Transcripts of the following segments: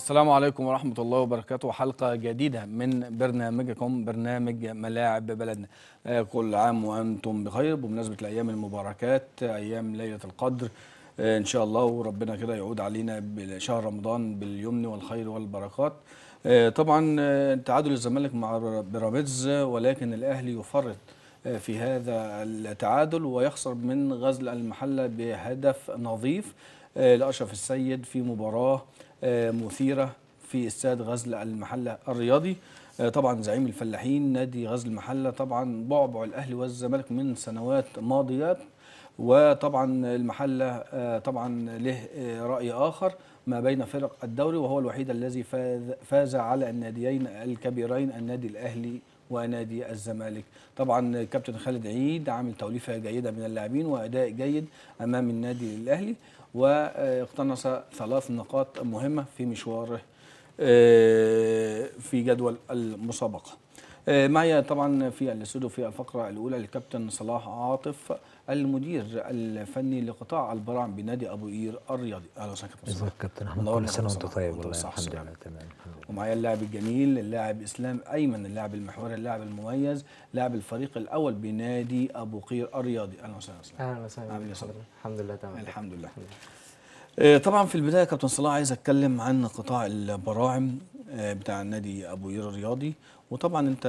السلام عليكم ورحمة الله وبركاته حلقة جديدة من برنامجكم برنامج ملاعب بلدنا آه، كل عام وأنتم بخير بمناسبة الأيام المباركات أيام ليلة القدر آه، إن شاء الله وربنا كده يعود علينا بشهر رمضان باليمن والخير والبركات آه، طبعا آه، تعادل الزمالك مع بيراميدز ولكن الأهلي يفرط آه، في هذا التعادل ويخسر من غزل المحلة بهدف نظيف آه، لأشرف السيد في مباراة آه، مثيرة في استاد غزل المحلة الرياضي آه، طبعا زعيم الفلاحين نادي غزل المحلة طبعا بعبع الأهلي والزمالك من سنوات ماضيات وطبعا المحلة آه، طبعا له آه، رأي آخر ما بين فرق الدوري وهو الوحيد الذي فاز, فاز على الناديين الكبيرين النادي الأهلي ونادي الزمالك طبعا كابتن خالد عيد عامل توليفة جيدة من اللاعبين وأداء جيد أمام النادي الأهلي واقتنص ثلاث نقاط مهمة في مشواره آه، في جدول المسابقة آه، معي طبعا في الاستوديو في الفقرة الأولى الكابتن صلاح عاطف المدير الفني لقطاع البراعم بنادي أبو قير الرياضي أهلا وسهلا كابتن صلاح ازيك يا كابتن احمد منورنا كل سنه يا وانت كابتن طيب صلاح. والله وأنت الحمد بالصحة لله تمام الحمد لله ومعايا اللاعب الجميل اللاعب اسلام ايمن اللاعب المحوري اللاعب المميز لاعب الفريق الاول بنادي ابو قير الرياضي اهلا وسهلا اسلام اهلا وسهلا عامل ايه يا بك صديقي؟ حضرتك؟ الحمد لله تمام الحمد لله آه، طبعا في البدايه كابتن صلاح عايز اتكلم عن قطاع البراعم آه، بتاع النادي ابو قير الرياضي وطبعا انت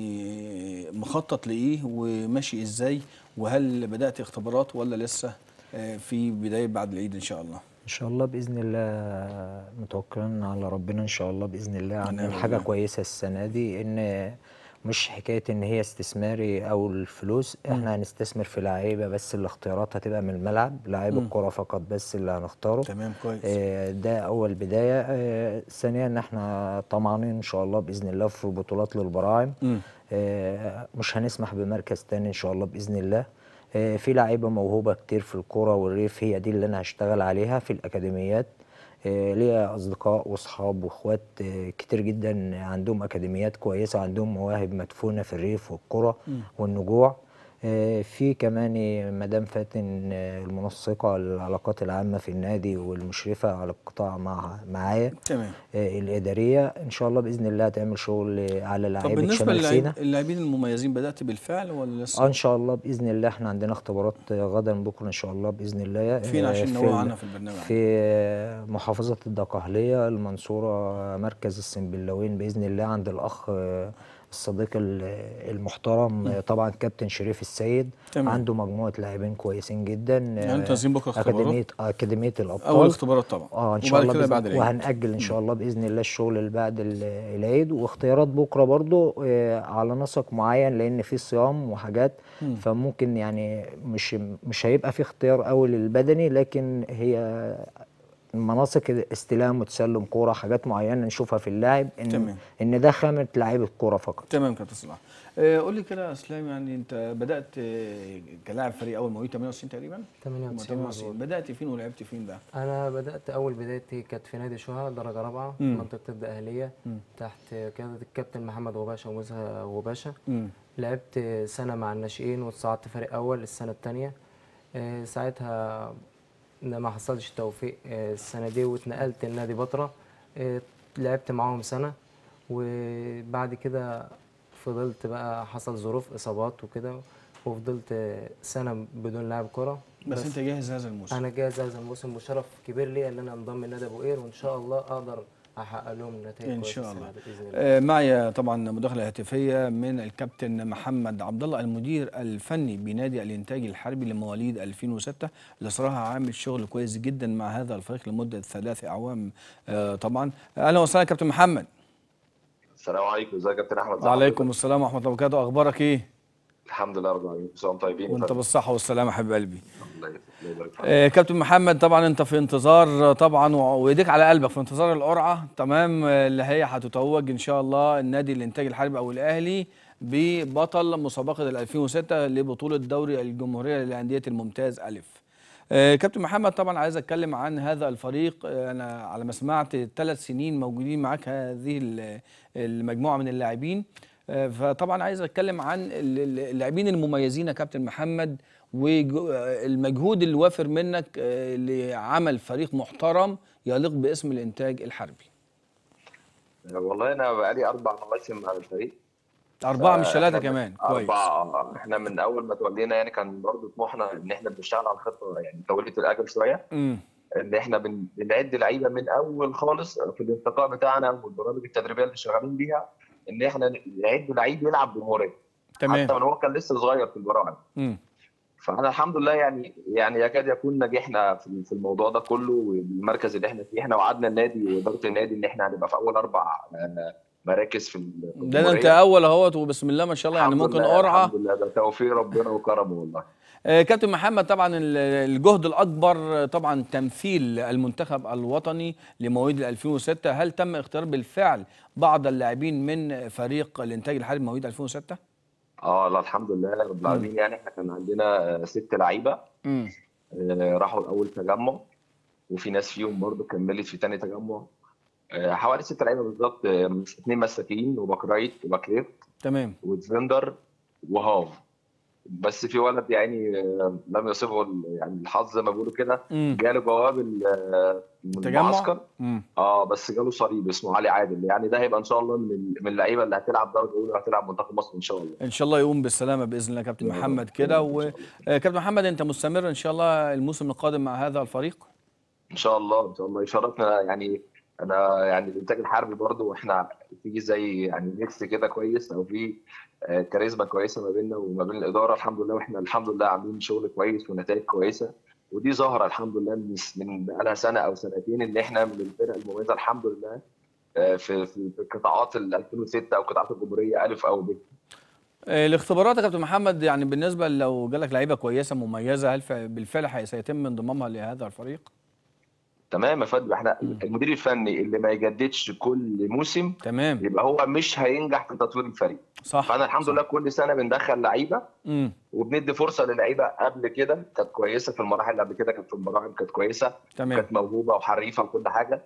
يعني مخطط لايه وماشي ازاي وهل بدات اختبارات ولا لسه آه، في بدايه بعد العيد ان شاء الله ان شاء الله باذن الله متوكلين على ربنا ان شاء الله باذن الله ونعم عاملين حاجه بالله. كويسه السنه دي ان مش حكايه ان هي استثماري او الفلوس احنا هنستثمر في لعيبه بس الاختيارات هتبقى من الملعب لعيب الكره فقط بس اللي هنختاره تمام كويس آه، ده اول بدايه آه، ثانيا ان احنا طمعانين ان شاء الله باذن الله في بطولات للبراعم مم. آه، مش هنسمح بمركز تاني ان شاء الله باذن الله آه، في لعيبه موهوبه كتير في الكوره والريف هي دي اللي انا هشتغل عليها في الاكاديميات آه، ليا اصدقاء واصحاب واخوات آه، كتير جدا عندهم اكاديميات كويسه عندهم مواهب مدفونه في الريف والكره والنجوع آه، في كمان مدام فاتن آه، المنسقه للعلاقات العامه في النادي والمشرفه على القطاع مع معايا تمام آه، الاداريه ان شاء الله باذن الله هتعمل شغل على طب لعيبه بالنسبه شمال للاعب- سيناء اللاعبين المميزين بدات بالفعل ولا لسه اه ان شاء الله باذن الله احنا عندنا اختبارات آه، غدا بكره ان شاء الله باذن الله فين آه، عشان في نوع ال- عنها في البرنامج في آه، محافظه الدقهليه المنصوره آه، مركز السنبلاوين باذن الله عند الاخ آه، الصديق ال- المحترم آه، طبعا كابتن شريف السيد تمام. عنده مجموعه لاعبين كويسين جدا يعني آه، تنظيم بكرة اختبارات؟ اكاديميه اكاديميه الابطال اول اختبارات طبعا اه ان شاء وبعد الله كده بإذن بعد العيد وهنأجل ان شاء الله باذن الله الشغل اللي بعد ال- العيد واختيارات بكره برضو آه، على نسق معين لان في صيام وحاجات فممكن يعني مش مش هيبقى في اختيار قوي للبدني لكن هي مناطق استلام وتسلم كوره حاجات معينه نشوفها في اللاعب ان تمام. ان ده خامه لعيبه كوره فقط تمام كابتن صلاح آه، قول لي كده يا اسلام يعني انت بدات آه، كلاعب فريق اول مواليد 98 تقريبا 98 مظبوط بدات فين ولعبت فين بقى انا بدات اول بدايتي كانت في نادي شهى درجه رابعه في مم. منطقه الدقهليه تحت قياده الكابتن محمد غباشه وموسى غباشه امم لعبت سنه مع الناشئين وتصعدت فريق اول السنه الثانيه ساعتها ما حصلش توفيق آه، السنه دي واتنقلت لنادي بطره آه، لعبت معاهم سنه وبعد كده فضلت بقى حصل ظروف اصابات وكده وفضلت آه، سنه بدون لاعب كره بس, انت جاهز هذا الموسم انا جاهز هذا الموسم وشرف كبير لي ان انا انضم لنادي ابو قير وان شاء الله اقدر احقق لهم نتائج ان كويسة شاء السنة الله دي باذن الله آه، معي طبعا مداخله هاتفيه من الكابتن محمد عبد الله المدير الفني بنادي الانتاج الحربي لمواليد 2006 اللي صراحه عامل شغل كويس جدا مع هذا الفريق لمده ثلاث اعوام آه، طبعا اهلا وسهلا كابتن محمد السلام عليكم ازيك يا كابتن احمد ازي وعليكم حضرتك؟ السلام ورحمه الله وبركاته اخبارك ايه الحمد لله رب العالمين كل سنه وانتم طيبين وانت بالصحه والسلامه حبيب قلبي الله يبارك- الله يبارك فيك. آه، كابتن محمد طبعا انت في انتظار طبعا و- وايديك على قلبك في انتظار القرعه تمام آه، اللي هي هتتوج ان شاء الله النادي الانتاج الحربي او الاهلي ببطل مسابقه ال 2006 لبطوله دوري الجمهوريه للانديه الممتاز الف. آه، كابتن محمد طبعا عايز اتكلم عن هذا الفريق آه، انا على ما سمعت ثلاث سنين موجودين معاك هذه ال- المجموعه من اللاعبين آه، فطبعا عايز اتكلم عن ال- ال- اللاعبين المميزين يا كابتن محمد والمجهود الوافر منك آه، لعمل فريق محترم يليق باسم الانتاج الحربي والله انا بقالي اربع مواسم مع الفريق اربعه مش ثلاثه إحنا كمان من- كويس اربعه آه. احنا من اول ما تولينا يعني كان برضه طموحنا ان احنا بنشتغل على خطه يعني طويله الاجل شويه امم ان احنا بن- بنعد لعيبه من اول خالص في الانتقاء بتاعنا والبرامج التدريبيه اللي شغالين بيها ان احنا نعد لعيب يلعب بجمهوريه تمام حتى من هو كان لسه صغير في البراعم امم فاحنا الحمد لله يعني يعني يكاد يكون نجحنا في في الموضوع ده كله والمركز اللي احنا فيه احنا وعدنا النادي واداره النادي ان احنا هنبقى في اول اربع آه، مراكز في ال- في ده انت الجمهورية. اول اهوت وبسم الله ما شاء الله يعني الحمد ممكن لله، قرعه الحمد لله ده توفيق ربنا وكرمه والله آه، كابتن محمد طبعا ال- الجهد الاكبر آه، طبعا تمثيل المنتخب الوطني لمواليد 2006 هل تم اختيار بالفعل بعض اللاعبين من فريق الانتاج الحربي مواليد 2006 اه لا الحمد لله رب العالمين يعني احنا كان عندنا آه، ست لعيبه امم آه، راحوا الاول تجمع وفي ناس فيهم برضو كملت في تاني تجمع آه، حوالي ست لعيبه بالظبط آه، اثنين مساكين وباك رايت وباك ليفت تمام وديفندر وهاف بس في ولد يعني آه، لم يصبه ال- يعني الحظ زي ما بيقولوا كده امم جاله جواب ال- آه، من تجمع؟ المعسكر امم اه بس جاله صليب اسمه علي عادل يعني ده هيبقى ان شاء الله من ال- من اللعيبه اللي هتلعب درجه اولى وهتلعب منتخب مصر ان شاء الله ان شاء الله يقوم بالسلامه باذن الله كابتن يا رب. محمد كده إن شاء الله. وكابتن محمد انت مستمر ان شاء الله الموسم القادم مع هذا الفريق ان شاء الله ان شاء الله يشرفنا يعني انا يعني الانتاج الحربي برضو احنا في زي يعني ميكس كده كويس او في آه، كاريزما كويسه ما بيننا وما بين الاداره الحمد لله واحنا الحمد لله عاملين شغل كويس ونتائج كويسه ودي ظاهره الحمد لله من من بقالها سنه او سنتين ان احنا من الفرق المميزه الحمد لله آه، في في في قطاعات ال 2006 او قطاعات الجمهوريه الف او ب آه، الاختبارات يا كابتن محمد يعني بالنسبه لو جالك لعيبه كويسه مميزه هل ف- بالفعل هي- سيتم انضمامها لهذا الفريق تمام يا فندم احنا مم. المدير الفني اللي ما يجددش كل موسم تمام يبقى هو مش هينجح في تطوير الفريق صح فانا الحمد صح. لله كل سنه بندخل لعيبه امم وبندي فرصه للعيبه قبل كده كانت كويسه في المراحل اللي قبل كده كانت في المراحل كانت كويسه تمام كانت موهوبه وحريفه وكل حاجه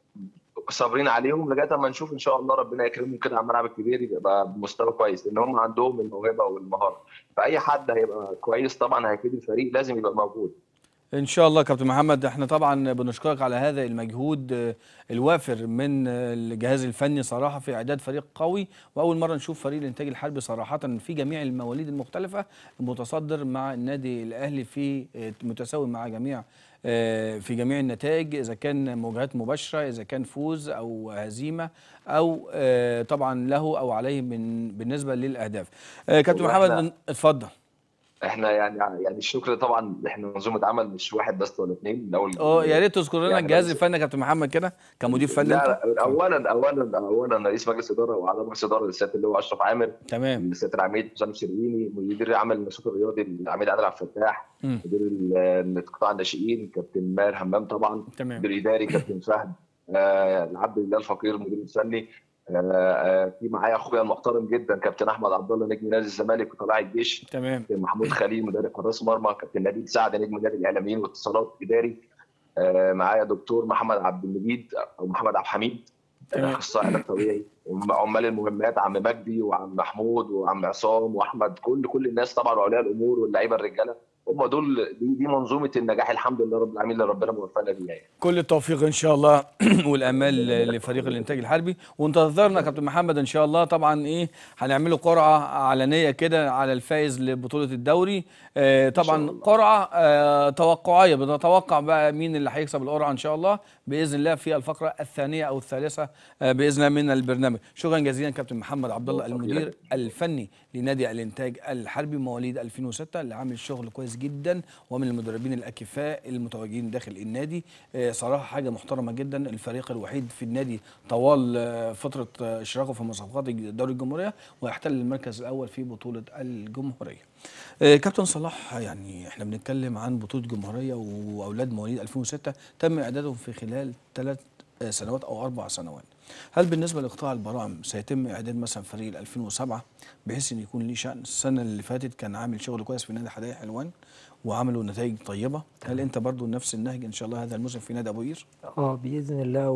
صابرين عليهم لغايه اما نشوف ان شاء الله ربنا يكرمهم كده على الملعب الكبير يبقى بمستوى كويس لان هم عندهم الموهبه والمهاره فاي حد هيبقى كويس طبعا هيفيد الفريق لازم يبقى موجود ان شاء الله كابتن محمد احنا طبعا بنشكرك على هذا المجهود آه، الوافر من آه، الجهاز الفني صراحه في اعداد فريق قوي واول مره نشوف فريق الانتاج الحربي صراحه في جميع المواليد المختلفه متصدر مع النادي الاهلي في آه، متساوي مع جميع آه، في جميع النتائج اذا كان مواجهات مباشره اذا كان فوز او هزيمه او آه، طبعا له او عليه من بالنسبه للاهداف آه، كابتن هو محمد إحنا- اتفضل احنا يعني يعني الشكر طبعا احنا منظومه عمل مش واحد بس ولا اثنين الاول اه يا ريت تذكر لنا يعني الجهاز بس- الفني يا كابتن محمد كده كمدير فني لا انت لا اولا اولا اولا رئيس مجلس اداره واعضاء مجلس اداره السياده اللي هو اشرف عامر تمام السياده العميد حسام الشربيني مدير عمل النشاط الرياضي العميد عادل عبد الفتاح مم. مدير ال- قطاع الناشئين كابتن ماهر همام طبعا تمام مدير الاداري كابتن فهد آه، العبد الله الفقير المدير الفني آه، آه، في معايا اخويا المحترم جدا كابتن احمد عبد الله نجم نادي الزمالك وطلائع الجيش تمام كابتن محمود خليل مدرب حراس مرمى كابتن نبيل سعد نجم نادي الاعلاميين واتصالات اداري آه، معايا دكتور محمد عبد المجيد او محمد عبد الحميد تمام. اخصائي علاج طبيعي وعمال المهمات عم مجدي وعم محمود وعم عصام واحمد كل كل الناس طبعا واولياء الامور واللعيبه الرجاله هم دول دي, دي منظومه النجاح الحمد لله رب العالمين اللي ربنا موفقنا بيها يعني. كل التوفيق ان شاء الله والامال لفريق الانتاج الحربي وانتظرنا يا كابتن محمد ان شاء الله طبعا ايه هنعمله قرعه علنيه كده على الفائز لبطوله الدوري آه طبعا الله. قرعه آه توقعيه بنتوقع بقى مين اللي هيكسب القرعه ان شاء الله باذن الله في الفقره الثانيه او الثالثه آه باذن الله من البرنامج شكرا جزيلا كابتن محمد عبد الله المدير الفني لنادي الانتاج الحربي مواليد 2006 اللي عامل شغل كويس جدا ومن المدربين الاكفاء المتواجدين داخل النادي آه، صراحه حاجه محترمه جدا الفريق الوحيد في النادي طوال آه، فتره آه، اشراكه في مسابقات دوري الجمهوريه ويحتل المركز الاول في بطوله الجمهوريه. آه، كابتن صلاح يعني احنا بنتكلم عن بطوله جمهوريه واولاد مواليد 2006 تم اعدادهم في خلال ثلاث سنوات او اربع سنوات. هل بالنسبه لقطاع البراعم سيتم اعداد مثلا فريق 2007 بحيث ان يكون ليه شان السنه اللي فاتت كان عامل شغل كويس في نادي حدائق حلوان وعملوا نتائج طيبه هل انت برضو نفس النهج ان شاء الله هذا الموسم في نادي ابو قير اه باذن الله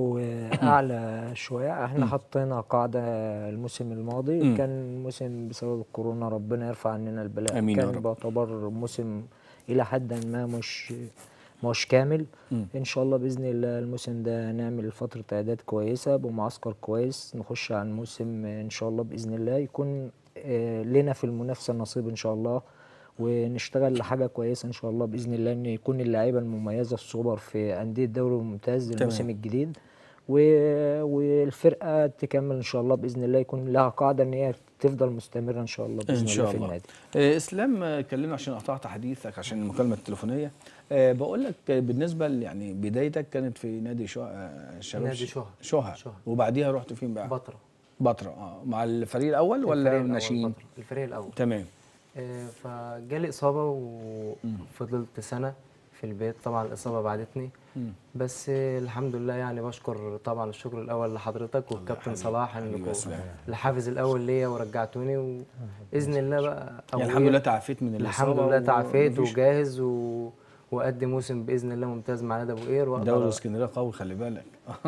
واعلى شويه احنا حطينا قاعده الموسم الماضي مم. كان موسم بسبب الكورونا ربنا يرفع عننا البلاء آمين يا كان رب. بيعتبر موسم الى حد ما مش مش كامل مم. ان شاء الله باذن الله الموسم ده نعمل فتره اعداد كويسه بمعسكر كويس نخش على الموسم ان شاء الله باذن الله يكون آه، لنا في المنافسه نصيب ان شاء الله ونشتغل لحاجه كويسه ان شاء الله باذن الله ان يكون اللعيبه المميزه السوبر في انديه الدوري الممتاز الموسم الجديد و... والفرقه تكمل ان شاء الله باذن الله يكون لها قاعده ان هي تفضل مستمره ان شاء الله باذن ان شاء الله في الله النادي آه، اسلام آه، كلمنا عشان قطعت حديثك عشان المكالمه التليفونيه آه، بقول لك آه، بالنسبه ل- يعني بدايتك كانت في نادي شو... آه، شباب نادي ش- شهى. شهى شهى. وبعديها رحت فين بقى بطرة بطرة اه مع الفريق الاول ولا الفريق الأول ناشئين بطرة. الفريق الأول تمام آه، فجالي إصابة وفضلت سنة في البيت طبعا الإصابة بعدتني مم. بس آه، الحمد لله يعني بشكر طبعا الشكر الأول لحضرتك والكابتن حبيبي. صلاح حبيبي انكم يا إسلام. الحافز الأول ليا ورجعتوني وبإذن الله بقى يعني أبويا- الحمد لله تعافيت من الحمد الاصابه لله تعافيت ومفيش- وجاهز و... وأدي موسم بإذن الله ممتاز مع نادي أبو قير وأقدر- دوري اسكندريه قوي خلي بالك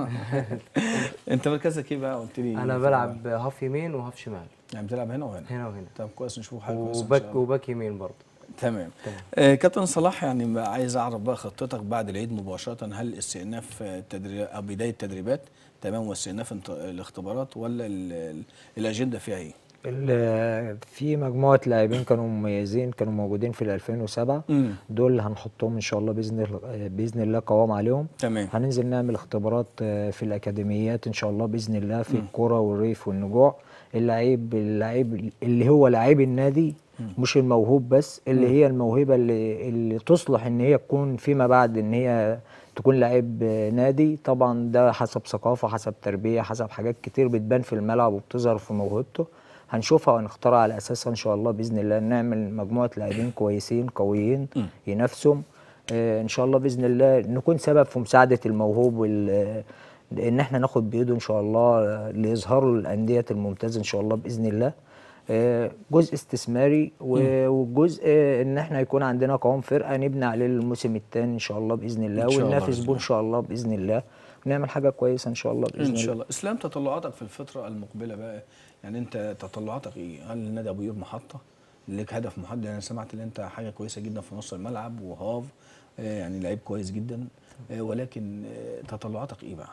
انت مركزك ايه بقى قلت لي أنا في بلعب هاف يمين وهاف شمال يعني بتلعب هنا وهنا هنا وهنا طب كويس نشوف حاجه كويسه إن وباك شاء الله. وباك يمين برضه تمام تمام. آه كابتن صلاح يعني بقى عايز اعرف بقى خطتك بعد العيد مباشره هل استئناف آه، تدريب او بدايه التدريبات تمام واستئناف انت- الاختبارات ولا ال- ال- الاجنده فيها ايه؟ ال- في مجموعة لاعبين كانوا مميزين كانوا موجودين في ال 2007 امم دول هنحطهم ان شاء الله باذن الله باذن الله قوام عليهم تمام هننزل نعمل اختبارات آه، في الاكاديميات ان شاء الله باذن الله في الكرة والريف والنجوع اللعيب اللعيب اللي هو لعيب النادي مش الموهوب بس اللي هي الموهبة اللي اللي تصلح ان هي تكون فيما بعد ان هي تكون لعيب آه، نادي طبعا ده حسب ثقافة حسب تربية حسب حاجات كتير بتبان في الملعب وبتظهر في موهبته هنشوفها ونختارها على اساسها ان شاء الله باذن الله نعمل مجموعه لاعبين كويسين قويين ينافسهم آه، ان شاء الله باذن الله نكون سبب في مساعده الموهوب وال ان احنا ناخد بايده ان شاء الله آه، ليظهروا الانديه الممتازه ان شاء الله باذن الله آه، جزء استثماري و- وجزء آه، ان احنا يكون عندنا قوام فرقه نبني عليه الموسم الثاني ان شاء الله باذن الله إن شاء الله وننافس بإذن بيه الله. ان شاء الله باذن الله ونعمل حاجه كويسه ان شاء الله باذن ان الله شاء الله اسلام تطلعاتك في الفتره المقبله بقى يعني انت تطلعاتك ايه؟ هل نادي ابو قير محطه؟ ليك هدف محدد انا سمعت ان انت حاجه كويسه جدا في نص الملعب وهاف آه، يعني لعيب كويس جدا آه، ولكن آه، تطلعاتك ايه بقى؟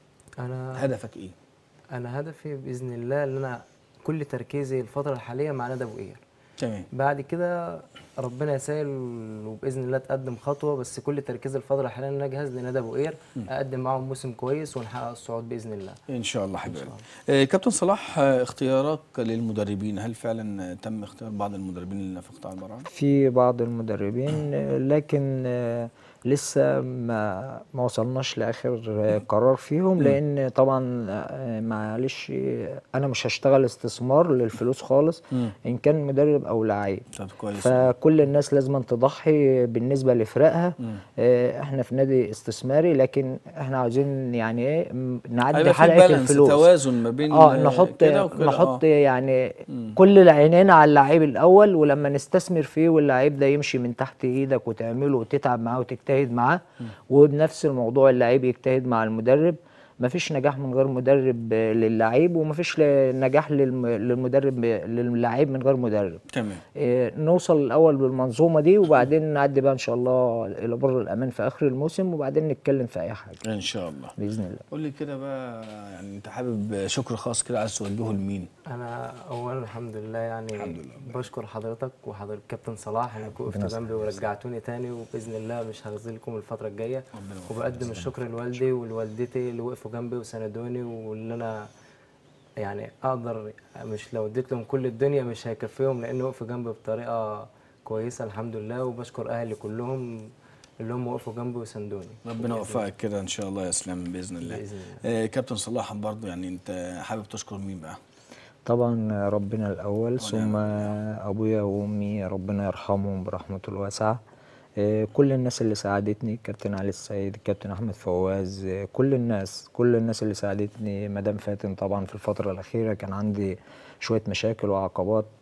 أنا هدفك ايه؟ انا هدفي باذن الله ان انا كل تركيزي الفتره الحاليه مع نادي ابو قير تمام بعد كده ربنا يسهل وباذن الله تقدم خطوه بس كل تركيزي الفتره الحاليه ان انا اجهز لنادي ابو قير اقدم معاهم موسم كويس ونحقق الصعود باذن الله ان شاء الله حبيبي آه، كابتن صلاح آه، اختيارك للمدربين هل فعلا آه، تم اختيار بعض المدربين اللي نفقت على البراعم؟ في بعض المدربين آه، لكن آه، لسه ما ما وصلناش لاخر آه، قرار فيهم لان طبعا آه، معلش آه، انا مش هشتغل استثمار للفلوس خالص مم. ان كان مدرب او لعيب طب كويس فكل الناس لازم تضحي بالنسبه لفرقها مم. آه، احنا في نادي استثماري لكن احنا عاوزين يعني ايه م- نعدي هيبقى في حلقه بالانس الفلوس توازن ما بين اه آه، نحط كده وكده، نحط آه. يعني مم. كل العينين على اللعيب الاول ولما نستثمر فيه واللعيب ده يمشي من تحت ايدك وتعمله وتتعب معاه وتجتهد معاه وبنفس الموضوع اللعيب يجتهد مع المدرب مفيش نجاح من غير مدرب آه، للعيب ومفيش ل- نجاح للم- للمدرب للعيب من غير مدرب تمام آه، نوصل الاول بالمنظومه دي وبعدين نعدي بقى ان شاء الله الى بر الامان في اخر الموسم وبعدين نتكلم في اي حاجه ان شاء الله باذن الله قول لي كده بقى يعني انت حابب شكر خاص كده عايز توجهه لمين؟ انا اولا الحمد لله يعني الحمد لله. بشكر حضرتك وحضرتك كابتن صلاح انكم وقفتوا جنبي ورجعتوني تاني وباذن الله مش هخذلكم الفتره الجايه ربنا يوفقك وبقدم الشكر لوالدي ولوالدتي اللي وقفوا جنبي وساندوني واللي انا يعني اقدر مش لو اديت لهم كل الدنيا مش هيكفيهم لان وقفوا جنبي بطريقه كويسه الحمد لله وبشكر اهلي كلهم اللي هم وقفوا جنبي وساندوني ربنا يوفقك كده ان شاء الله يا اسلام باذن الله بإذن الله. آه كابتن صلاح برضو يعني انت حابب تشكر مين بقى؟ طبعا ربنا الأول ثم ونعم أبويا وأمي ربنا يرحمهم برحمته الواسعة آه، كل الناس اللي ساعدتني كابتن علي السيد كابتن أحمد فواز آه، كل الناس كل الناس اللي ساعدتني مدام فاتن طبعا في الفترة الأخيرة كان عندي شوية مشاكل وعقبات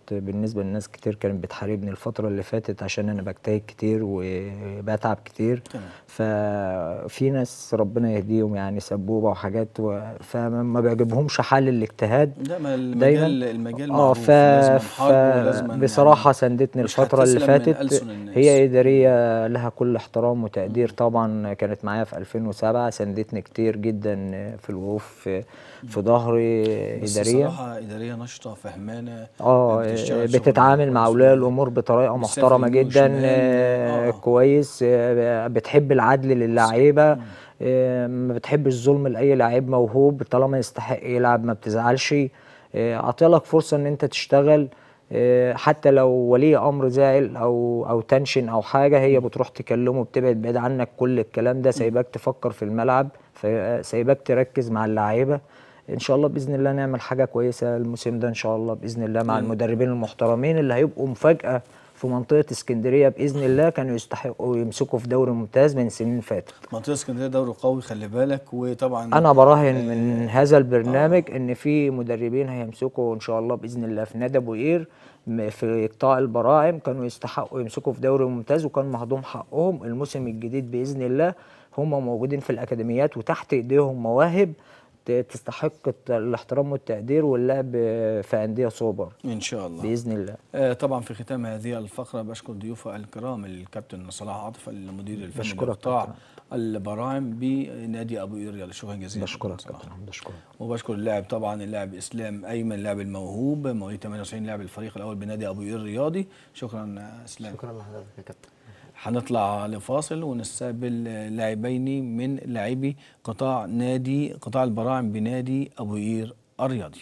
بالنسبه لناس كتير كانت بتحاربني الفتره اللي فاتت عشان انا بجتهد كتير وبتعب كتير تمام. ففي ناس ربنا يهديهم يعني سبوبه وحاجات و... فما بيعجبهمش حال الاجتهاد لا ما المجال دايما المجال اه معروف ف... لازم ف... حرب ولازم بصراحه يعني ساندتني مش الفتره اللي هتسلم من فاتت ألسن الناس. هي اداريه لها كل احترام وتقدير طبعا كانت معايا في 2007 ساندتني كتير جدا في الوقوف في, في ظهري بس اداريه صراحه اداريه نشطه فهمانه اه بتشتغل شغل بتتعامل مع كويس اولياء جداً. الامور بطريقه بتسافر محترمه يمين جدا وشمال. آه، آه. كويس آه، بتحب العدل للعيبه آه، ما بتحبش ظلم لاي لعيب موهوب طالما يستحق يلعب ما بتزعلش آه، عطيلك فرصه ان انت تشتغل آه، حتى لو ولي امر زعل او او تنشن او حاجه هي بتروح تكلمه بتبعد بعيد عنك كل الكلام ده سايباك تفكر في الملعب ف- سايباك تركز مع اللعيبه ان شاء الله باذن الله نعمل حاجه كويسه الموسم ده ان شاء الله باذن الله مع يعني- المدربين المحترمين اللي هيبقوا مفاجاه في منطقه اسكندريه باذن الله كانوا يستحقوا يمسكوا في دوري ممتاز من سنين فاتت منطقه اسكندريه دوري قوي خلي بالك وطبعا انا براهن من هذا البرنامج ان في مدربين هيمسكوا ان شاء الله باذن الله في نادي ابو قير م- في قطاع البراعم كانوا يستحقوا يمسكوا في دوري ممتاز وكان مهضوم حقهم الموسم الجديد باذن الله هم موجودين في الاكاديميات وتحت ايديهم مواهب ت- تستحق الت- الاحترام والتقدير واللعب في انديه سوبر ان شاء الله باذن الله آه، طبعا في ختام هذه الفقرة بشكر ضيوفه الكرام الكابتن صلاح عاطف المدير الفني بشكرك لقطاع كابتن. البراعم بنادي ابو قير رياض شكرا جزيلا بشكرك كابتن صلاح. كابتن بشكرك وبشكر اللاعب طبعا اللاعب اسلام ايمن اللاعب الموهوب مواليد 98 لاعب الفريق الاول بنادي ابو قير الرياضي شكرا آه، اسلام شكرا لحضرتك يا كابتن هنطلع لفاصل ونستقبل لاعبين من لاعبي قطاع نادي قطاع البراعم بنادي ابو قير الرياضي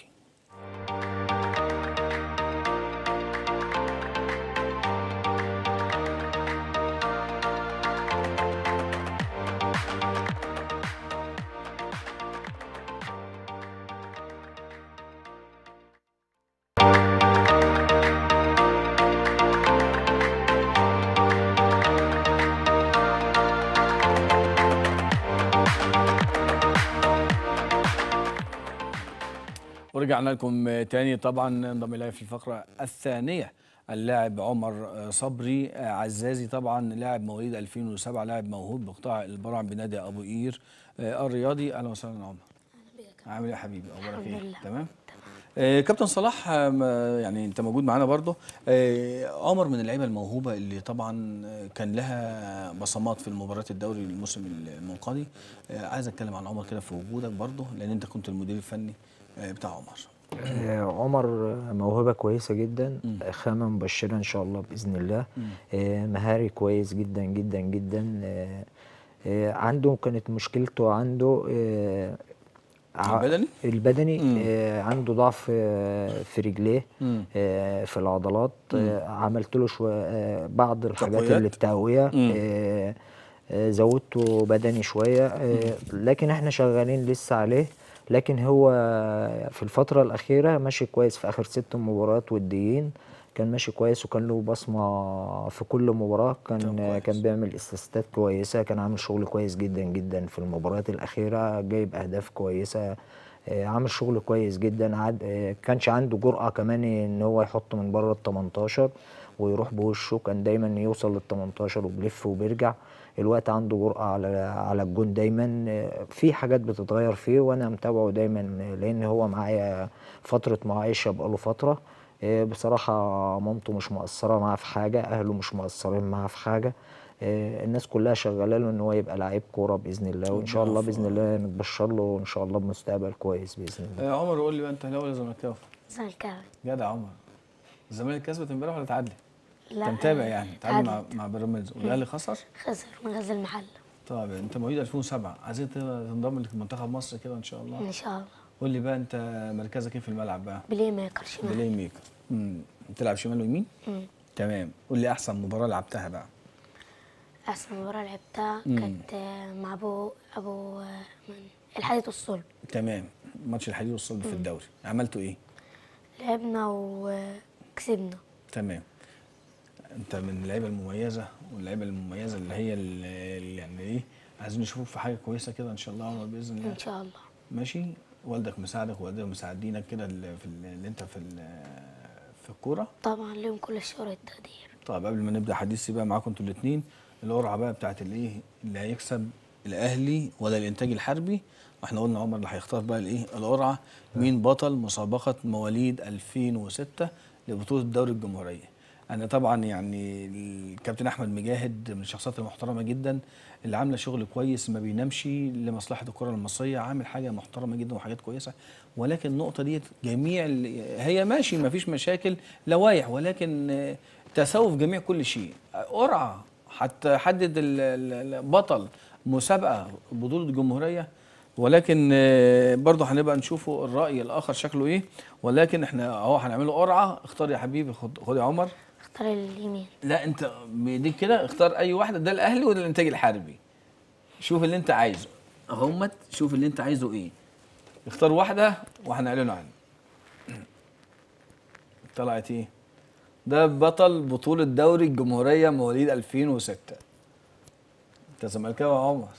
ورجعنا لكم تاني طبعا انضم الي في الفقره الثانيه اللاعب عمر صبري عزازي طبعا لاعب مواليد 2007 لاعب موهوب بقطاع البراعم بنادي ابو قير الرياضي اهلا وسهلا يا عمر عامل ايه يا حبيبي اخبارك الحمد ايه لله. تمام آه، كابتن صلاح آه، ما- يعني انت موجود معانا برضه آه، عمر من اللعيبه الموهوبه اللي طبعا آه، كان لها بصمات في المباريات الدوري الموسم المنقضي آه، عايز اتكلم عن عمر كده في وجودك برضه لان انت كنت المدير الفني آه، بتاع عمر آه، عمر موهبة كويسة جدا خامة مبشرة إن شاء الله بإذن الله آه، مهاري كويس جدا جدا جدا آه، آه، عنده كانت مشكلته عنده آه، ع- البدني؟ البدني مم. آه، عنده ضعف آه، في رجليه مم. آه، في العضلات آه، عملت له شوية آه، بعض الحاجات تقويات؟ اللي التقوية مم. آه، آه، زودته بدني شوية آه، لكن احنا شغالين لسه عليه لكن هو في الفترة الأخيرة ماشي كويس في آخر ست مباريات وديين كان ماشي كويس وكان له بصمة في كل مباراة طب كان كويس. كان بيعمل اسيستات كويسة كان عامل شغل كويس جدا جدا في المباريات الأخيرة جايب أهداف كويسة آه، عامل شغل كويس جدا عاد آه، كانش عنده جرأة كمان ان هو يحط من بره ال 18 ويروح بوشه كان دايما يوصل لل 18 وبيلف وبيرجع الوقت عنده جرأة على على الجون دايما آه، في حاجات بتتغير فيه وانا متابعه دايما آه، لان هو معايا فترة معايشة بقاله فترة آه، بصراحة مامته مش مقصرة معاه في حاجة أهله مش مقصرين معاه في حاجة آه، الناس كلها شغالة له إن هو يبقى لعيب كورة بإذن الله وإن شاء الله بإذن الله نتبشر له إن شاء الله بمستقبل كويس بإذن الله آه، عمر قول لي بقى انت اهلاوي ولا زملكاوي؟ زملكاوي جدع عمر الزمالك كسبت امبارح ولا تعادلت؟ لا انت متابع يعني تعادل مع تعادلت. مع بيراميدز والاهلي خسر؟ خسر من غزل المحل طيب انت مواليد 2007 عايزين تنضم لمنتخب مصر كده ان شاء الله ان شاء الله قول لي بقى انت مركزك ايه في الملعب بقى؟ بلاي ميكر شمال بلاي ميكر امم بتلعب شمال ويمين؟ مم. تمام قول لي احسن مباراه لعبتها بقى احسن مباراه لعبتها مم. كانت آه، مع ابو ابو آه، من الحديد والصلب تمام ماتش الحديد والصلب في الدوري عملتوا ايه؟ لعبنا وكسبنا تمام انت من اللعيبه المميزه واللعيبه المميزه اللي هي اللي اللي يعني ايه عايزين نشوفك في حاجه كويسه كده ان شاء الله يا عمر باذن الله ان شاء الله ماشي والدك مساعدك ووالدك مساعدينك كده ال- في ال- اللي انت في ال- في الكوره طبعا لهم كل الشهر التقدير طيب قبل ما نبدا حديثي بقى معاكم انتوا الاثنين القرعه بقى بتاعت الايه اللي هيكسب الاهلي ولا الانتاج الحربي احنا قلنا عمر اللي هيختار بقى الايه القرعه مين بطل مسابقه مواليد 2006 لبطوله دوري الجمهوريه انا طبعا يعني الكابتن احمد مجاهد من الشخصيات المحترمه جدا اللي عامله شغل كويس ما بينامش لمصلحه الكره المصريه عامل حاجه محترمه جدا وحاجات كويسه ولكن النقطه ديت جميع ال- هي ماشي ما فيش مشاكل لوائح ولكن آه، تساوي في جميع كل شيء قرعه حتى حدد ال- ال- ال- بطل مسابقه بطوله جمهوريه ولكن آه، برضه هنبقى نشوفه الراي الاخر شكله ايه ولكن احنا اهو هنعمله قرعه اختار يا حبيبي خد خد يا عمر اختار اليمين لا انت بايديك كده اختار اي واحده ده الاهلي وده الانتاج الحربي شوف اللي انت عايزه اهمت شوف اللي انت عايزه ايه اختار واحده وهنعلنه عنه طلعت ايه ده بطل بطولة دوري الجمهورية مواليد 2006 انت زملكاوي يا عمر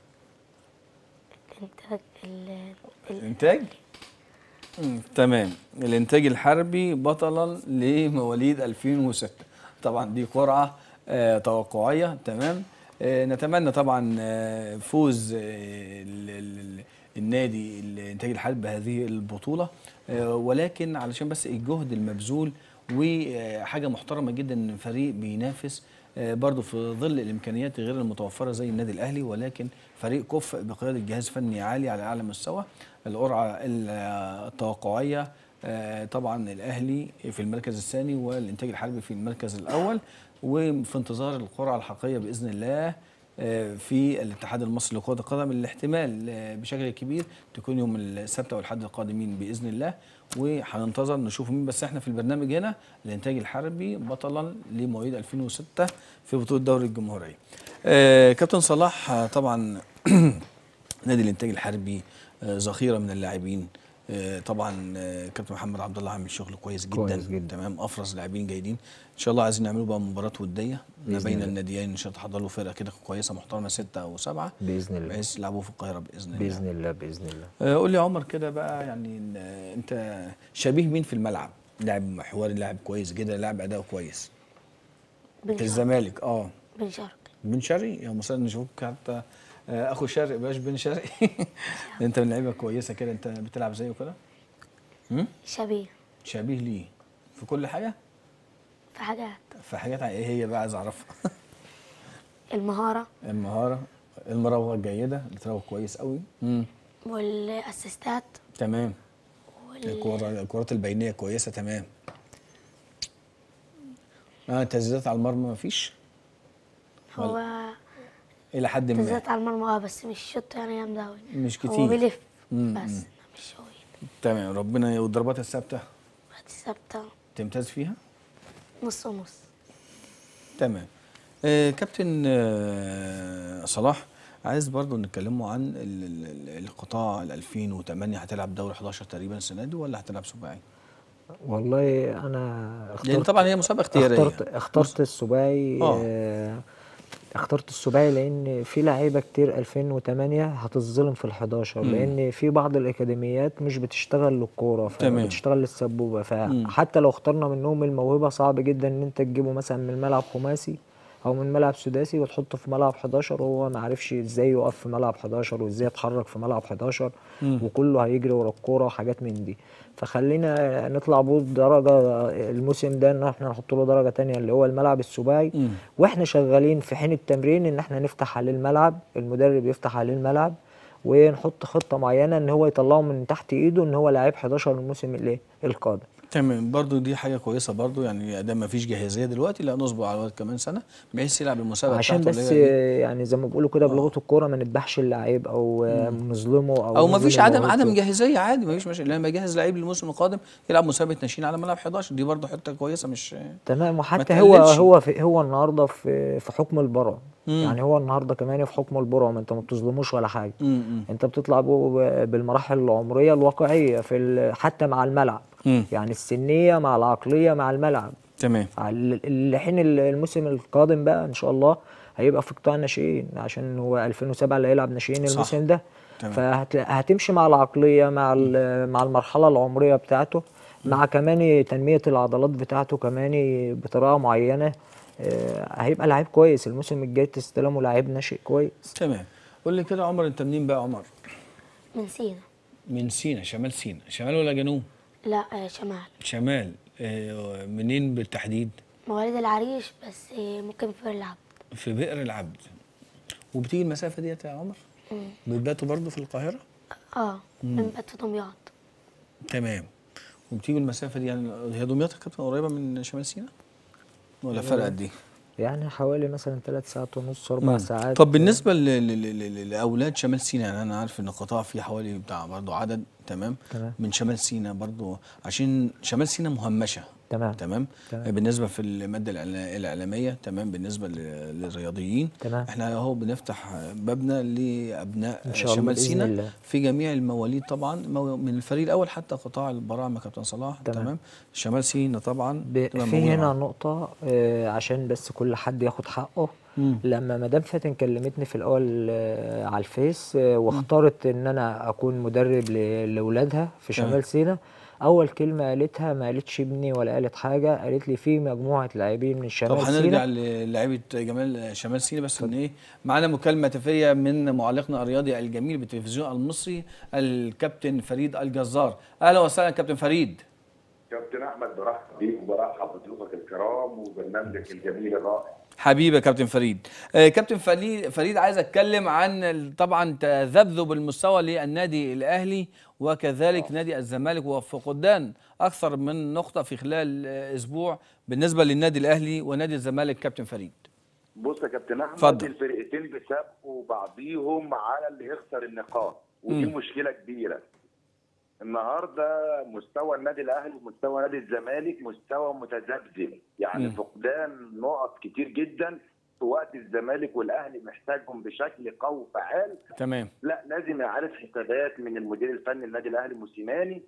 الانتاج ال- ال- الانتاج مم، تمام الانتاج الحربي بطلا لمواليد 2006 طبعا دي قرعه آه توقعيه تمام آه نتمنى طبعا آه فوز آه ال- ال- ال- النادي الانتاج الحربي بهذه البطوله آه ولكن علشان بس الجهد المبذول وحاجه محترمه جدا ان فريق بينافس آه، برضه في ظل الامكانيات غير المتوفره زي النادي الاهلي ولكن فريق كفء بقياده جهاز فني عالي على اعلى مستوى القرعه ال- التوقعيه آه، طبعا الاهلي في المركز الثاني والانتاج الحربي في المركز الاول وفي انتظار القرعه الحقيقيه باذن الله آه، في الاتحاد المصري لكره القدم الاحتمال آه، بشكل كبير تكون يوم السبت والحد القادمين باذن الله وهننتظر نشوف مين بس احنا في البرنامج هنا الانتاج الحربي بطلا لمواليد 2006 في بطوله دوري الجمهوريه. آه، كابتن صلاح آه، طبعا نادي الانتاج الحربي آه، ذخيره من اللاعبين آه، طبعا آه، كابتن محمد عبد الله عامل شغل كويس جدا, كويس جدا. تمام افرز لاعبين جيدين ان شاء الله عايزين نعملوا بقى مباراه وديه ما بإذن بين الله. الناديين ان شاء الله تحضروا فرقه كده كويسه محترمه سته او سبعه باذن الله بحيث يلعبوا في القاهره باذن الله باذن الله باذن الله آه، قول لي يا عمر كده بقى يعني إن- آه، انت شبيه مين في الملعب لاعب محوري لاعب كويس جدا لاعب اداؤه كويس بن في شرقي الزمالك اه بن شرقي بن شرقي يا مثلا نشوفك حتى آه، اخو شرقي باش بن شرقي انت من لعيبه كويسه كده انت بتلعب زيه كده هم؟ شبيه شبيه ليه في كل حاجه في حاجات في حاجات ايه هي بقى عايز اعرفها المهارة المهاره المراوغه الجيده بتراوغ كويس قوي امم والاسيستات تمام وال... الكرة الكرات البينيه كويسه تمام اه تسديدات على المرمى مفيش هو الى حد ما تزات على المرمى اه بس مش شوط يعني جامد أوي مش كتير. هو بيلف مم، بس مم. مش هو تمام ربنا والضربات الثابته بس ثابتة تمتاز فيها نص ونص تمام آه كابتن آه صلاح عايز برضو نتكلموا عن ال- ال- ال- القطاع ال 2008 هتلعب دوري 11 تقريبا السنه دي ولا هتلعب سباعي؟ والله انا لان اخترت طبعا هي مسابقه اختياريه اخترت اخترت السباعي آه. آه. اخترت السباعي لان في لعيبه كتير 2008 هتظلم في ال11 لان في بعض الاكاديميات مش بتشتغل للكوره تمام. فبتشتغل للسبوبه فحتى لو اخترنا منهم الموهبه صعب جدا ان انت تجيبه مثلا من ملعب خماسي او من ملعب سداسي وتحطه في ملعب 11 وهو ما عرفش ازاي يقف في ملعب 11 وازاي يتحرك في ملعب 11 وكله هيجري ورا الكوره وحاجات من دي فخلينا نطلع بيه درجه الموسم ده ان احنا نحط له درجه تانية اللي هو الملعب السباعي مم. واحنا شغالين في حين التمرين ان احنا نفتح عليه الملعب المدرب يفتح عليه الملعب ونحط خطه معينه ان هو يطلعه من تحت ايده ان هو لاعب 11 الموسم الايه القادم تمام برضو دي حاجه كويسه برضو يعني ادام ما فيش جاهزيه دلوقتي لا نصبر على الوقت كمان سنه بحيث يلعب المسابقه عشان بتاعته بس اللي هي دي. يعني زي ما بيقولوا كده بلغه الكوره ما نذبحش اللعيب او آه، نظلمه او او ما نظلم فيش عدم موهبته. عدم جاهزيه عادي ما فيش مشكله لما يجهز لعيب للموسم القادم يلعب مسابقه ناشئين على ملعب 11 دي برضو حته كويسه مش تمام وحتى هو تقللش. هو في هو النهارده في في حكم البراء مم. يعني هو النهارده كمان في حكم البراء ما انت ما بتظلموش ولا حاجه امم انت بتطلع بيه ب- بالمراحل العمريه الواقعيه في ال- حتى مع الملعب مم. يعني السنيه مع العقليه مع الملعب تمام على- لحين ال- الموسم القادم بقى ان شاء الله هيبقى في قطاع الناشئين عشان هو 2007 اللي هيلعب ناشئين صح. الموسم ده تمام. فهتمشي مع العقليه مع ال- مع المرحله العمريه بتاعته مع كمان تنميه العضلات بتاعته كمان بطريقه معينه آه، هيبقى لعيب كويس الموسم الجاي تستلمه لعيب ناشئ كويس تمام قول لي كده يا عمر انت منين بقى يا عمر من سينا من سينا شمال سينا شمال ولا جنوب لا آه، شمال شمال آه، منين بالتحديد مواليد العريش بس آه، ممكن في العبد في بئر العبد وبتيجي المسافه ديت يا عمر بتباتوا برضه في القاهره اه من بيت في دمياط تمام وبتيجوا المسافه دي يعني هي دمياط يا كابتن قريبه من شمال سينا ولا فرق قد ايه يعني حوالي مثلا ثلاث ساعات ونص اربع مم. ساعات طب بالنسبه ل- ل- ل- ل- لاولاد شمال سيناء يعني انا عارف ان القطاع فيه حوالي بتاع برضه عدد تمام تمام. من شمال سيناء برضه عشان شمال سيناء مهمشه تمام تمام تمام. بالنسبه في الماده الإعلا- الاعلاميه تمام بالنسبه ل- للرياضيين تمام. احنا اهو بنفتح بابنا لابناء إن شاء الله شمال بإذن سيناء الله. في جميع المواليد طبعا مو- من الفريق الاول حتى قطاع البراعم كابتن صلاح تمام. تمام شمال سيناء طبعا ب- تبقى في موجودة هنا معانا. نقطة آه، عشان بس كل حد ياخد حقه مم. لما مدام فاتن كلمتني في الأول آه، على الفيس آه، واختارت إن أنا أكون مدرب ل- لأولادها في تمام. شمال سيناء أول كلمة قالتها ما قالتش ابني ولا قالت حاجة قالت لي في مجموعة لاعبين من طب شمال هنرجع سيناء للعيبه جمال شمال سيناء بس ان ايه معانا مكالمه هاتفيه من معلقنا الرياضي الجميل بالتلفزيون المصري الكابتن فريد الجزار اهلا وسهلا كابتن فريد كابتن احمد برحب بيك وبرحب بضيوفك الكرام وبرنامجك الجميل الرائع حبيبي يا كابتن فريد آه كابتن فريد فريد عايز اتكلم عن ال- طبعا تذبذب المستوى للنادي الاهلي وكذلك نادي الزمالك وفقدان اكثر من نقطه في خلال آه، اسبوع بالنسبه للنادي الاهلي ونادي الزمالك كابتن فريد بص يا كابتن احمد اتفضل. الفرقتين بيسابقوا بعضيهم على اللي يخسر النقاط ودي مم. مشكله كبيره النهارده مستوى النادي الاهلي ومستوى نادي الزمالك مستوى متذبذب يعني مم. فقدان نقط كتير جدا في وقت الزمالك والاهلي محتاجهم بشكل قوي فعال تمام لا لازم يعرف حسابات من المدير الفني للنادي الاهلي موسيماني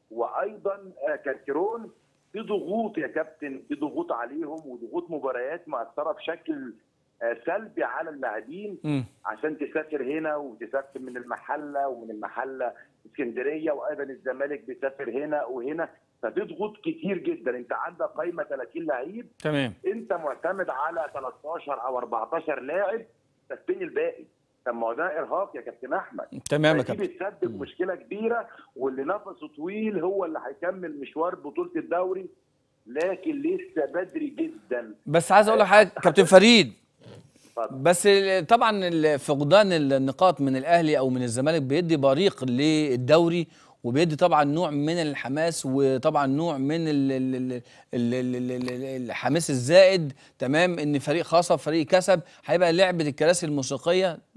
وايضا آه، كارتيرون في ضغوط يا كابتن في ضغوط عليهم وضغوط مباريات مأثره بشكل آه، سلبي على اللاعبين مم. عشان تسافر هنا وتسافر من المحله ومن المحله اسكندريه وايضا الزمالك بيسافر هنا وهنا ففي ضغوط كتير جدا انت عندك قائمه 30 لعيب تمام انت معتمد على 13 او 14 لاعب طب فين الباقي؟ طب ما هو ده ارهاق يا كابتن احمد تمام يا دي كابتن بتسبب مشكله كبيره واللي نفسه طويل هو اللي هيكمل مشوار بطوله الدوري لكن لسه بدري جدا بس عايز اقول لك حاجه كابتن فريد اتفضل. بس ال- طبعا ال- فقدان النقاط من الاهلي او من الزمالك بيدي بريق للدوري وبيدي طبعا نوع من الحماس وطبعا نوع من ال- ال- ال- ال- ال- ال- ال- الحماس الزائد تمام ان فريق خاصه فريق كسب هيبقى لعبه الكراسي الموسيقيه أ-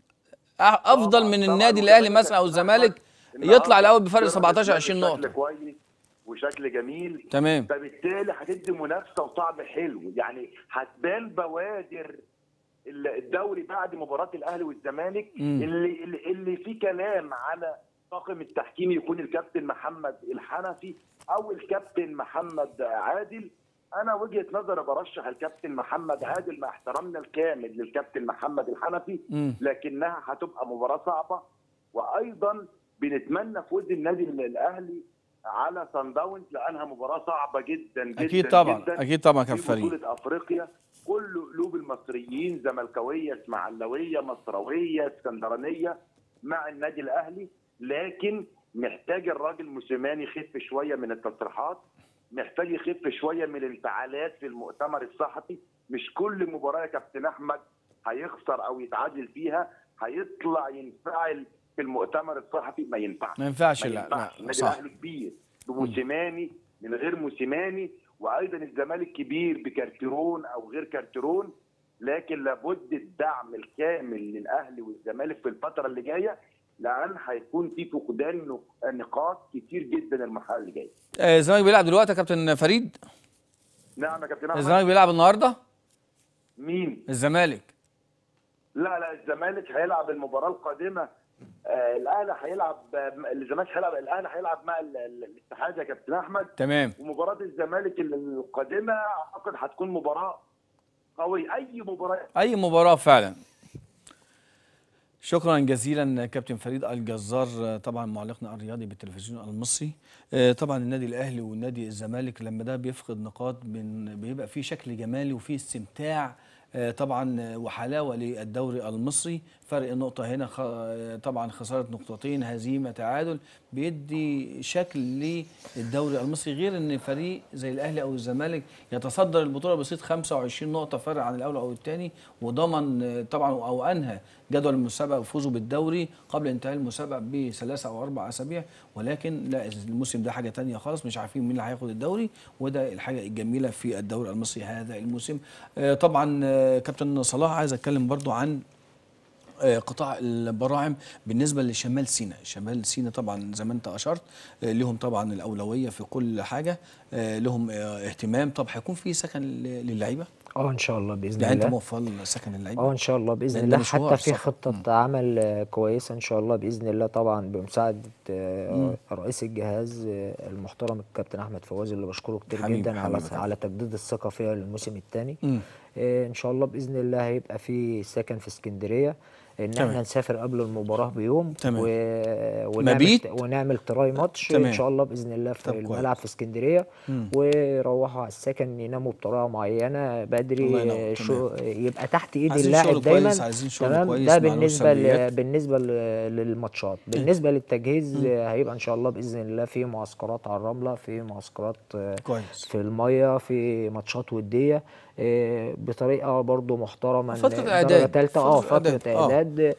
افضل طبعاً- من طبعاً النادي الاهلي وكمان مثلا او كابتن الزمالك أحمد، يطلع النهاردة الاول بفرق فرقة 17 20 بشكل نقطه كويس وشكل جميل تمام فبالتالي هتدي منافسه وطعم حلو يعني هتبان بوادر ال- الدوري بعد مباراه الاهلي والزمالك مم. اللي اللي, اللي فيه كلام على طاقم التحكيم يكون الكابتن محمد الحنفي او الكابتن محمد عادل انا وجهه نظري برشح الكابتن محمد عادل مع احترامنا الكامل للكابتن محمد الحنفي مم. لكنها هتبقى مباراه صعبه وايضا بنتمنى فوز النادي الاهلي على سان داونز لانها مباراه صعبه جدا جدا اكيد طبعا جدا اكيد طبعا في كابتن فريد بطوله افريقيا كل قلوب المصريين زملكاويه اسماعيلاويه مصراويه اسكندرانيه مع النادي الاهلي لكن محتاج الراجل موسيماني يخف شويه من التصريحات محتاج يخف شويه من الانفعالات في المؤتمر الصحفي مش كل مباراه يا كابتن احمد هيخسر او يتعادل فيها هيطلع ينفعل في المؤتمر الصحفي ما ينفعش ما ينفعش ما لا ينفعش لا النادي صح الاهلي كبير بموسيماني من غير موسيماني وايضا الزمالك كبير بكارتيرون او غير كارتيرون لكن لابد الدعم الكامل للاهلي والزمالك في الفتره اللي جايه لان هيكون في فقدان نق- نقاط كتير جدا المرحله اللي جايه. آه، الزمالك بيلعب دلوقتي يا كابتن فريد نعم يا كابتن احمد الزمالك بيلعب النهارده مين؟ الزمالك لا لا الزمالك هيلعب المباراه القادمه آه الاهلي هيلعب آه، الزمالك هيلعب الاهلي هيلعب مع ال- ال- الاتحاد يا كابتن احمد تمام ومباراه الزمالك القادمه اعتقد هتكون مباراه قويه اي مباراه اي مباراه فعلا شكرا جزيلا كابتن فريد الجزار طبعا معلقنا الرياضي بالتلفزيون المصري آه، طبعا النادي الاهلي والنادي الزمالك لما ده بيفقد نقاط بن- بيبقى فيه شكل جمالي وفيه استمتاع آه، طبعا آه، وحلاوه للدوري المصري فرق النقطه هنا خ- آه، طبعا خساره نقطتين هزيمه تعادل بيدي شكل للدوري المصري غير ان فريق زي الاهلي او الزمالك يتصدر البطوله بصيت 25 نقطه فرق عن الاول او الثاني وضمن آه، طبعا او انهى جدول المسابقه وفوزه بالدوري قبل انتهاء المسابقه بثلاثه او اربع اسابيع ولكن لا الموسم ده حاجه تانية خالص مش عارفين مين اللي هياخد الدوري وده الحاجه الجميله في الدوري المصري هذا الموسم آه، طبعا آه، كابتن صلاح عايز اتكلم برضو عن آه، قطاع البراعم بالنسبه لشمال سيناء شمال سيناء طبعا زي ما انت اشرت آه، لهم طبعا الاولويه في كل حاجه آه، لهم آه، اهتمام طب هيكون في سكن ل- للعيبه اه ان شاء الله باذن يعني انت الله موفر سكن للعيبه اه ان شاء الله باذن لأن الله ده مشوار حتى في صح. خطه عمل آه، كويسه ان شاء الله باذن الله طبعا بمساعده آه، رئيس الجهاز آه، المحترم الكابتن احمد فواز اللي بشكره كتير حبيبي- جدا على حبيبي طبعا. على تجديد الثقه فيها للموسم الثاني مم. ان شاء الله باذن الله هيبقى في سكن في اسكندريه ان تمام. احنا نسافر قبل المباراه بيوم تمام. و... ونعمل مبيت؟ ونعمل تراي ماتش تمام. ان شاء الله باذن الله في طب كويس. الملعب في اسكندريه مم. ويروحوا على السكن يناموا بطريقه معينه بدري الله ينور. آه، شو يبقى تحت ايد عايزين اللاعب شغل دايما كويس، عايزين شغل تمام كويس ده مع بالنسبه السلبيات. ل... بالنسبه ل... للماتشات بالنسبه للتجهيز آه، هيبقى ان شاء الله باذن الله في معسكرات على الرمله في معسكرات آه، كويس في الميه في ماتشات وديه آه، بطريقه برضو محترمه فترة درجة إعداد. تالتة اه فترة فتره إعداد. آه. اعداد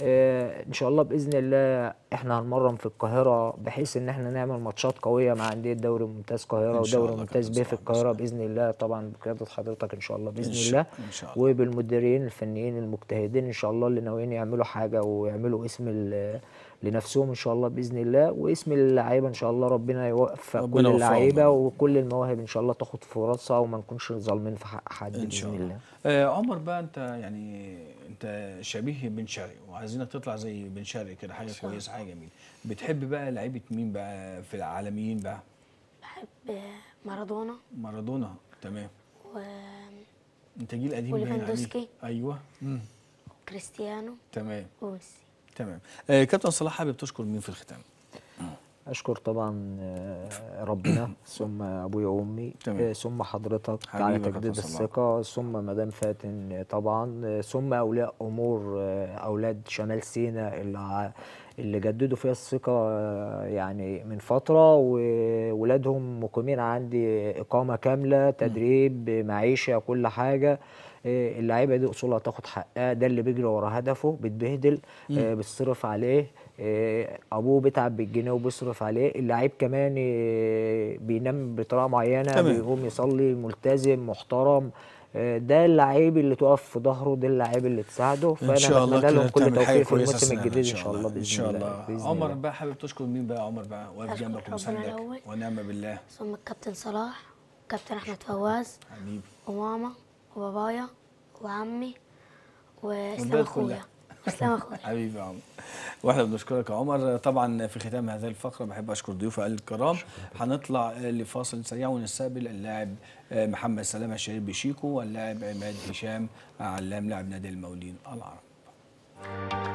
آه، ان شاء الله باذن الله احنا هنمرن في القاهره بحيث ان احنا نعمل ماتشات قويه مع انديه دوري ممتاز القاهره إن شاء ودوري الله ممتاز كابتن بيه في صلاح، القاهره بإذن باذن الله طبعا بقياده حضرتك ان شاء الله باذن إن شاء- الله إن شاء الله. وبالمديرين الفنيين المجتهدين ان شاء الله اللي ناويين يعملوا حاجه ويعملوا اسم ال- لنفسهم ان شاء الله باذن الله واسم اللعيبه ان شاء الله ربنا يوفق ربنا كل يوفقهم. اللعيبه وكل المواهب ان شاء الله تاخد فرصها وما نكونش ظالمين في حق حد ان شاء باذن الله الله آه عمر بقى انت يعني انت شبيه بن شرقي وعايزينك تطلع زي بن شرقي كده حاجه كويسه حاجه جميله بتحب بقى لعيبه مين بقى في العالميين بقى بحب مارادونا مارادونا تمام و... انت جيل قديم باين عليك وليفاندوسكي. ايوه مم. وكريستيانو تمام وميسي تمام آه كابتن صلاح حابب تشكر مين في الختام اشكر طبعا آه، ربنا ثم ابويا وامي تمام. آه، ثم حضرتك حبيبي على يا تجديد كابتن صلاح. الثقه ثم مدام فاتن آه، طبعا آه، ثم اولياء امور آه، اولاد شمال سيناء اللي ع- اللي جددوا فيها الثقه آه، يعني من فتره وولادهم مقيمين عندي اقامه كامله تدريب معيشه كل حاجه آه، اللعيبه دي اصولها تاخد حقها ده اللي بيجري ورا هدفه بيتبهدل آه، بيتصرف عليه آه، ابوه بيتعب بالجنيه وبيصرف عليه اللعيب كمان آه، بينام بطريقه معينه تمام. بيقوم يصلي ملتزم محترم آه، ده اللعيب اللي تقف في ظهره ده اللعيب اللي تساعده ان فانا شاء الله بتمنى كده لهم كل تعمل حاجه توفيق في كويسه الموسم السنة دي الجديد ان شاء الله باذن ان شاء الله الله بإذن عمر الله. بقى حابب تشكر مين بقى عمر بقى واقف أشكر جنبك ربنا ومساندك الأول. ونعم بالله ثم الكابتن صلاح وكابتن أحمد فواز حبيبي وماما وبابايا وعمي وإسلام والبلد أخويا كلها. إسلام أخويا حبيبي يا عمر واحنا بنشكرك يا عمر طبعا في ختام هذه الفقره بحب اشكر ضيوفي الكرام هنطلع لفاصل سريع ونستقبل اللاعب محمد سلامه الشهير بشيكو واللاعب عماد هشام علام لاعب نادي المقاولين العرب